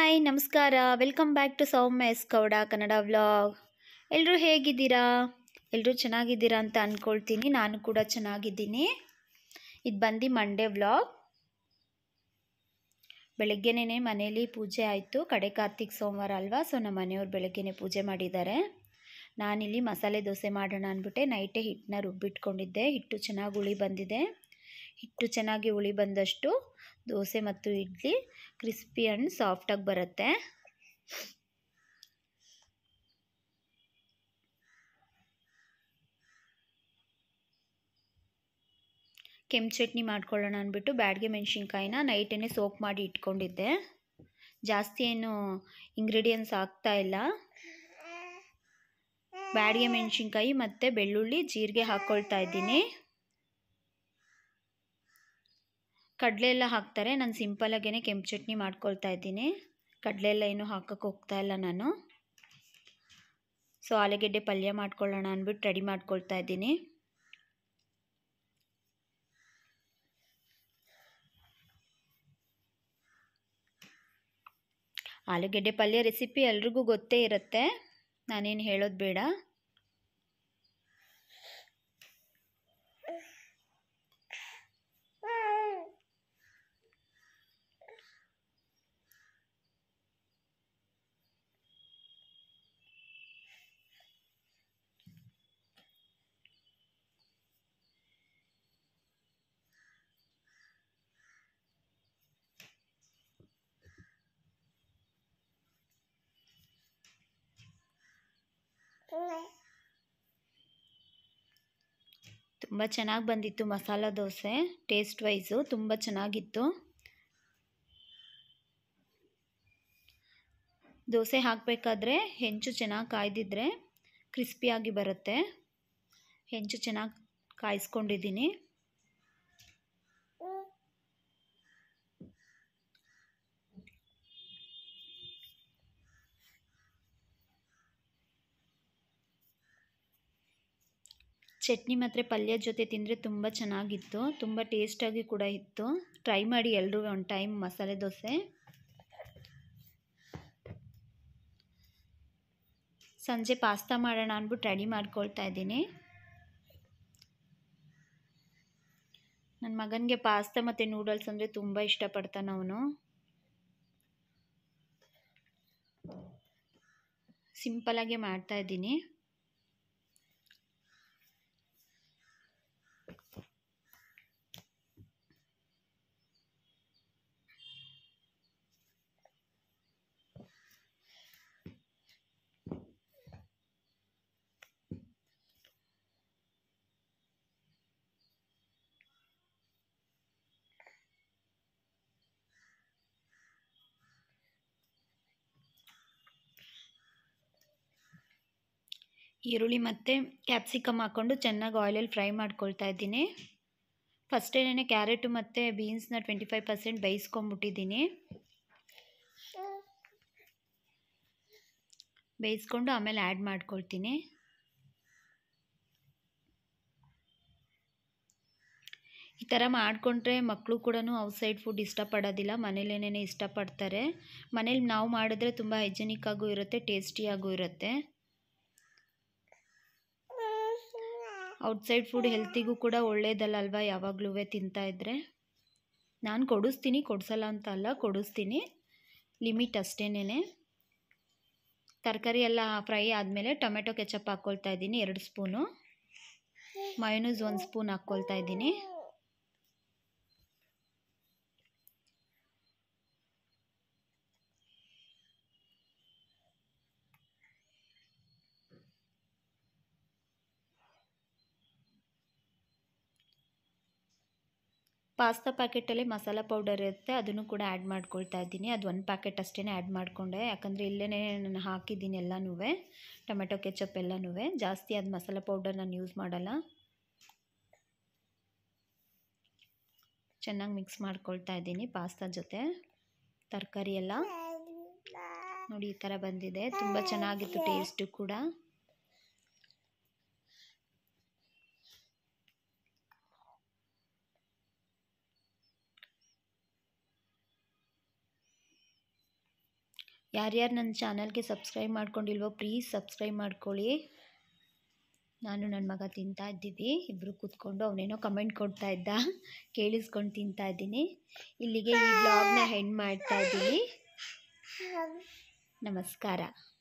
hi ನಮಸ್ಕಾರ welcome back to Soumya S Gowda Kannada vlog ಎಲ್ಲರೂ ಹೇಗಿದ್ದೀರಾ ಎಲ್ಲರೂ ಚೆನ್ನಾಗಿದ್ದೀರಾ ಅಂತ ಅಂದ್ಕೊಳ್ತೀನಿ ನಾನು ಕೂಡ ಚೆನ್ನಾಗಿದ್ದೀನಿ ಇದು ಬಂದು ಮಂಡೇ ವ್ಲಾಗ್ ಬೆಳಗ್ಗೆನೇ ಮನೇಲಿ ಪೂಜೆ ಆಯಿತು ಕಡೆ ಕಾರ್ತಿಕ್ ಸೋಮವಾರ ಅಲ್ವಾ ಸೊ ನಮ್ಮ ಮನೆಯವ್ರು ಬೆಳಗ್ಗೆನೇ ಪೂಜೆ ಮಾಡಿದ್ದಾರೆ ನಾನಿಲ್ಲಿ ಮಸಾಲೆ ದೋಸೆ ಮಾಡೋಣ ಅಂದ್ಬಿಟ್ಟೆ ನೈಟೇ ಹಿಟ್ಟನ್ನ ರುಬ್ಬಿಟ್ಕೊಂಡಿದ್ದೆ ಹಿಟ್ಟು ಚೆನ್ನಾಗಿ ಉಳಿ ಬಂದಿದೆ ಹಿಟ್ಟು ಚೆನ್ನಾಗಿ ಉಳಿ ಬಂದಷ್ಟು ದೋಸೆ ಮತ್ತು ಇಡ್ಲಿ ಕ್ರಿಸ್ಪಿ ಆ್ಯಂಡ್ ಸಾಫ್ಟಾಗಿ ಬರುತ್ತೆ ಕೆಂಪು ಚಟ್ನಿ ಮಾಡ್ಕೊಳ್ಳೋಣ ಅಂದ್ಬಿಟ್ಟು ಬ್ಯಾಡಿಗೆ ಮೆಣಸಿನ್ಕಾಯಿನ ನೈಟೇ ಸೋಕ್ ಮಾಡಿ ಇಟ್ಕೊಂಡಿದ್ದೆ ಜಾಸ್ತಿ ಏನು ಇಂಗ್ರೀಡಿಯೆಂಟ್ಸ್ ಆಗ್ತಾ ಇಲ್ಲ ಬ್ಯಾಡಿಗೆ ಮೆಣಸಿನ್ಕಾಯಿ ಮತ್ತು ಬೆಳ್ಳುಳ್ಳಿ ಜೀರಿಗೆ ಹಾಕ್ಕೊಳ್ತಾ ಇದ್ದೀನಿ ಕಡಲೆ ಎಲ್ಲ ಹಾಕ್ತಾರೆ ನಾನು ಸಿಂಪಲಾಗೇ ಕೆಂಪು ಚಟ್ನಿ ಮಾಡ್ಕೊಳ್ತಾ ಇದ್ದೀನಿ ಕಡಲೆ ಎಲ್ಲ ಏನೂ ಹಾಕೋಕ್ಕೆ ಹೋಗ್ತಾ ಇಲ್ಲ ನಾನು ಸೊ ಆಲೂಗೆಡ್ಡೆ ಪಲ್ಯ ಮಾಡ್ಕೊಳ್ಳೋಣ ಅಂದ್ಬಿಟ್ಟು ರೆಡಿ ಮಾಡ್ಕೊಳ್ತಾ ಇದ್ದೀನಿ ಆಲೂಗೆಡ್ಡೆ ಪಲ್ಯ ರೆಸಿಪಿ ಎಲ್ರಿಗೂ ಗೊತ್ತೇ ಇರುತ್ತೆ ನಾನೇನು ಹೇಳೋದು ಬೇಡ ತುಂಬ ಚೆನ್ನಾಗಿ ಬಂದಿತ್ತು ಮಸಾಲ ದೋಸೆ ಟೇಸ್ಟ್ ವೈಸು ತುಂಬ ಚೆನ್ನಾಗಿತ್ತು ದೋಸೆ ಹಾಕಬೇಕಾದ್ರೆ ಹೆಂಚು ಚೆನ್ನಾಗಿ ಕಾಯ್ದಿದ್ರೆ ಕ್ರಿಸ್ಪಿಯಾಗಿ ಬರುತ್ತೆ ಹೆಂಚು ಚೆನ್ನಾಗಿ ಕಾಯಿಸ್ಕೊಂಡಿದ್ದೀನಿ ಚಟ್ನಿ ಮತ್ತು ಪಲ್ಯದ ಜೊತೆ ತಿಂದರೆ ತುಂಬ ಚೆನ್ನಾಗಿತ್ತು ತುಂಬ ಟೇಸ್ಟಾಗಿ ಕೂಡ ಇತ್ತು ಟ್ರೈ ಮಾಡಿ ಎಲ್ಲರೂ ಒಂದು ಟೈಮ್ ಮಸಾಲೆ ದೋಸೆ ಸಂಜೆ ಪಾಸ್ತಾ ಮಾಡೋಣ ಅಂದ್ಬಿಟ್ಟು ರೆಡಿ ಮಾಡ್ಕೊಳ್ತಾ ಇದ್ದೀನಿ ನನ್ನ ಮಗನಿಗೆ ಪಾಸ್ತಾ ಮತ್ತು ನೂಡಲ್ಸ್ ಅಂದರೆ ತುಂಬ ಇಷ್ಟಪಡ್ತಾನೆ ಅವನು ಸಿಂಪಲಾಗೆ ಮಾಡ್ತಾ ಇದ್ದೀನಿ ಈರುಳ್ಳಿ ಮತ್ತು ಕ್ಯಾಪ್ಸಿಕಮ್ ಹಾಕ್ಕೊಂಡು ಚೆನ್ನಾಗಿ ಆಯಿಲಲ್ಲಿ ಫ್ರೈ ಮಾಡ್ಕೊಳ್ತಾ ಇದ್ದೀನಿ ಫಸ್ಟೇನೆ ಕ್ಯಾರೆಟು ಮತ್ತು ಬೀನ್ಸ್ನ ಟ್ವೆಂಟಿ ಫೈವ್ ಪರ್ಸೆಂಟ್ ಬೇಯಿಸ್ಕೊಂಬಿಟ್ಟಿದ್ದೀನಿ ಬೇಯಿಸ್ಕೊಂಡು ಆಮೇಲೆ ಆ್ಯಡ್ ಮಾಡ್ಕೊಳ್ತೀನಿ ಈ ಥರ ಮಾಡಿಕೊಂಡ್ರೆ ಮಕ್ಕಳು ಕೂಡ ಔಟ್ಸೈಡ್ ಫುಡ್ ಇಷ್ಟಪಡೋದಿಲ್ಲ ಮನೇಲೇನೇ ಇಷ್ಟಪಡ್ತಾರೆ ಮನೇಲಿ ನಾವು ಮಾಡಿದ್ರೆ ತುಂಬ ಹೈಜೆನಿಕ್ ಆಗೂ ಇರುತ್ತೆ ಟೇಸ್ಟಿಯಾಗೂ ಇರುತ್ತೆ ಔಟ್ಸೈಡ್ ಫುಡ್ ಹೆಲ್ತಿಗೂ ಕೂಡ ಒಳ್ಳೇದಲ್ಲ ಅಲ್ವಾ ಯಾವಾಗಲೂ ತಿಂತಾ ಇದ್ದರೆ ನಾನು ಕೊಡಿಸ್ತೀನಿ ಕೊಡಿಸಲ್ಲ ಅಂತ ಅಲ್ಲ ಕೊಡಿಸ್ತೀನಿ ಲಿಮಿಟ್ ಅಷ್ಟೇನೆ ತರಕಾರಿ ಎಲ್ಲ ಫ್ರೈ ಆದಮೇಲೆ ಟೊಮೆಟೊ ಕೆಚಪ್ ಹಾಕ್ಕೊಳ್ತಾ ಇದ್ದೀನಿ ಎರಡು ಸ್ಪೂನು ಮಯೋನೂಸ್ ಒಂದು ಸ್ಪೂನ್ ಹಾಕ್ಕೊಳ್ತಾ ಇದ್ದೀನಿ ಪಾಸ್ತಾ ಪ್ಯಾಕೆಟಲ್ಲಿ ಮಸಾಲ ಪೌಡರ್ ಇರುತ್ತೆ ಅದನ್ನು ಕೂಡ ಆ್ಯಡ್ ಮಾಡ್ಕೊಳ್ತಾ ಇದ್ದೀನಿ ಅದು ಒಂದು ಪ್ಯಾಕೆಟ್ ಅಷ್ಟೇ ಆ್ಯಡ್ ಮಾಡಿಕೊಂಡೆ ಯಾಕಂದರೆ ಇಲ್ಲೇ ನಾನು ಹಾಕಿದ್ದೀನಿ ಎಲ್ಲನೂ ಟೊಮೆಟೊ ಕೆಚಪ್ ಎಲ್ಲನೂ ಜಾಸ್ತಿ ಅದು ಮಸಾಲ ಪೌಡರ್ ನಾನು ಯೂಸ್ ಮಾಡಲ್ಲ ಚೆನ್ನಾಗಿ ಮಿಕ್ಸ್ ಮಾಡ್ಕೊಳ್ತಾ ಇದ್ದೀನಿ ಪಾಸ್ತಾ ಜೊತೆ ತರಕಾರಿ ಎಲ್ಲ ನೋಡಿ ಈ ಥರ ಬಂದಿದೆ ತುಂಬ ಚೆನ್ನಾಗಿತ್ತು ಟೇಸ್ಟು ಕೂಡ ಯಾರ್ಯಾರು ನನ್ನ ಚಾನಲ್ಗೆ ಸಬ್ಸ್ಕ್ರೈಬ್ ಮಾಡ್ಕೊಂಡಿಲ್ವೋ ಪ್ಲೀಸ್ ಸಬ್ಸ್ಕ್ರೈಬ್ ಮಾಡ್ಕೊಳ್ಳಿ ನಾನು ನನ್ನ ಮಗ ತಿಂತಾ ಇದ್ದೀವಿ ಇಬ್ಬರು ಕೂತ್ಕೊಂಡು ಅವನೇನೋ ಕಮೆಂಟ್ ಕೊಡ್ತಾ ಇದ್ದ ಕೇಳಿಸ್ಕೊಂಡು ತಿಂತಾ ಇದ್ದೀನಿ ಇಲ್ಲಿಗೆ ಈ ಬ್ಲಾಗ್ನ ಹೆಣ್ಣು ಮಾಡ್ತಾ ಇದ್ದೀನಿ ನಮಸ್ಕಾರ